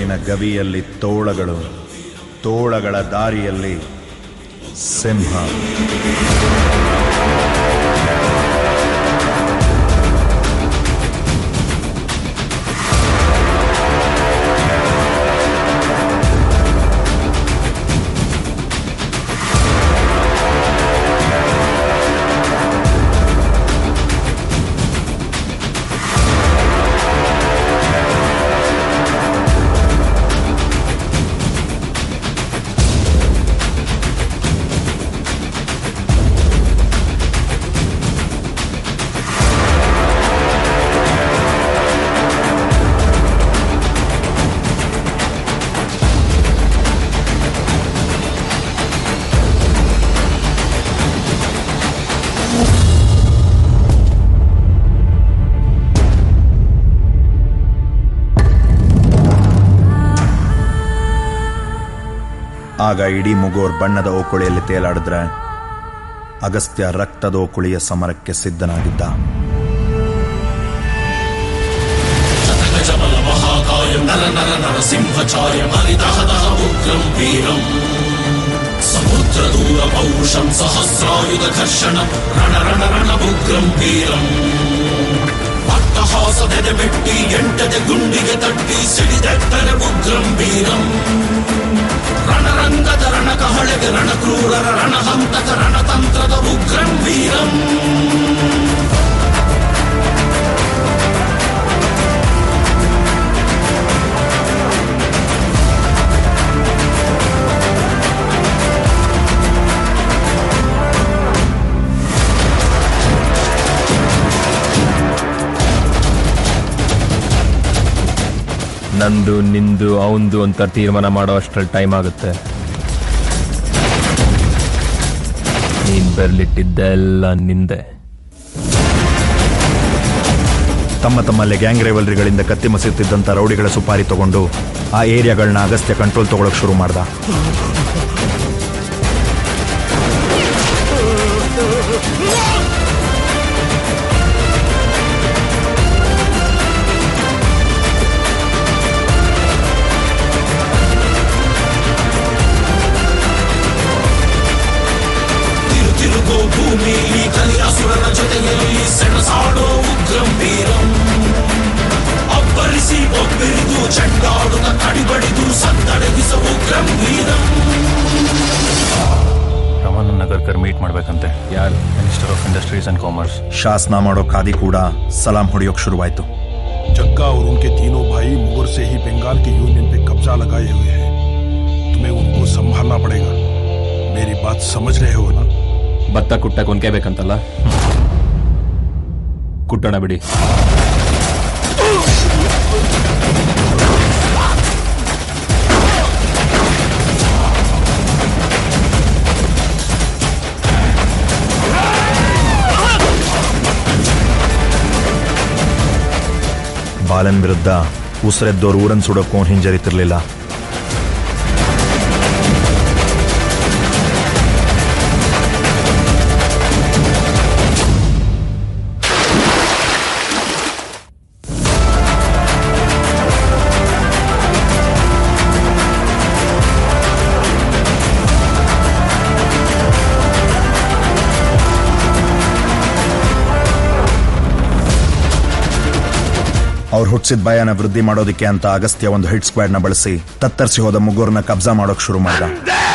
ತೋಳಿನ ಗವಿಯಲ್ಲಿ ತೋಳಗಳು ತೋಳಗಳ ದಾರಿಯಲ್ಲಿ ಸಿಂಹ ಆಗ ಇಡೀ ಮುಗೋರ್ ಬಣ್ಣದ ಓಕುಳಿಯಲ್ಲಿ ತೇಲಾಡಿದ್ರೆ ಅಗಸ್ತ್ಯ ರಕ್ತದ ಓಕುಳಿಯ ಸಮರಕ್ಕೆ ಸಿದ್ಧನಾಗಿದ್ದ జబల మహాకాయం నర నర నరసింహఛాయం హరిదహదహ ఉగ్రం వీరం సముద్ర దూర పౌరుషం సహస్రాయుధ ఘర్షణం రణ రణ రణ ఉగ్రం వీరం ಅಟ್ಟಹಾಸ ಬೆದೆಮೆಟ್ಟಿ ಎಂಟದೆ ಗುಂಡಿಗೆ ತಟ್ಟಿ ಸಿಡಿದೆತ್ತರೆ ಉಗ್ರಂ ವೀರಂ ರಣರಂಗದ ರಣಕಹಳೆಗೆ ರಣಕ್ರೂರರ ರಣಹಂತಕ ರಣತಂತ್ರದ ಉಗ್ರಂ ವೀರಂ ನಂದು ನಿಂದು ಅವಂದು ಅಂತ ತೀರ್ಮಾನ ಮಾಡೋ ಅಷ್ಟ್ರಲ್ಲಿ ಟೈಮ್ ಆಗುತ್ತೆ ನೀನ್ ಬರ್ಲಿಟ್ಟಿದ್ದೆಲ್ಲ ನಿಂದೆ ತಮ್ಮ ತಮ್ಮಲ್ಲೇ ಗ್ಯಾಂಗ್ ರೈವಲ್ರಿಗಳಿಂದ ಕತ್ತಿ ಮಸೀತಿದ್ದಂಥ ರೌಡಿಗಳ ಸುಪಾರಿ ತಗೊಂಡು ಆ ಏರಿಯಾಗಳನ್ನ ಅಗಸ್ತ್ಯ ಕಂಟ್ರೋಲ್ ತಗೊಳಕ್ ಶುರು ಮಾಡ್ದ ತಿರು ತಿರುಗೋ ಭೂಮಿ ಕಲಿ ಅಸುರರ ಜೊತೆಯಲ್ಲಿ ಸೆಣಸಾಡೋ ಉಗ್ರಂ ವೀರಂ ಅಬ್ಬರಿಸಿ ಒಬ್ಬರಿದು ಚೆಂಡಾಡುತ್ತ ಕಡಿಬಡಿದು ಸದ್ದಡಗಿಸ ಉಗ್ರಂ ವೀರಂ ರಮನ್ ನಗರ್ಕರ್ ಮೀಟ್ ಮಾಡ್ಬೇಕಂತೆ ಯಾರು minister of industries and commerce ಶಾಸನ ಮಾಡೋ ಖಾದಿ ಕೂಡ ಸಲಾಂ ಹೊಡೆಯೋಕ್ ಶುರುವಾಯ್ತು जग्गा और उनके तीनों भाई मुगल से ही बंगाल की यूनियन पे कब्जा लगाए हुए हैं तुम्हें उनको संभालना पड़ेगा मेरी बात समझ रहे हो ना ಭತ್ತ ಕುಟ್ಟಕ್ಕೆ ಒನ್ಕೆ ಬೇಕಂತಲ್ಲ ಕುಟ್ಟೋಣ ಬಿಡಿ ಬಾಲನ್ ವಿರುದ್ಧ ಉಸಿರೆದ್ದೋರು ಊರನ್ ಸುಡೋಕ್ಕೂ ಹಿಂಜರಿತಿರ್ಲಿಲ್ಲ ಅವ್ರು ಹುಟ್ಟಿಸಿದ ಭಯನ ವೃದ್ಧಿ ಮಾಡೋದಕ್ಕೆ ಅಂತ ಅಗಸ್ತ್ಯ ಒಂದು ಹಿಟ್ ಸ್ಕ್ವಾಡ್ ನ ಬಳಸಿ ತತ್ತರಿಸಿ ಹೋದ ಮುಗ್ಗೋರ್ನ ಕಬ್ಜಾ ಮಾಡೋಕ್ ಶುರು ಮಾಡ್ದ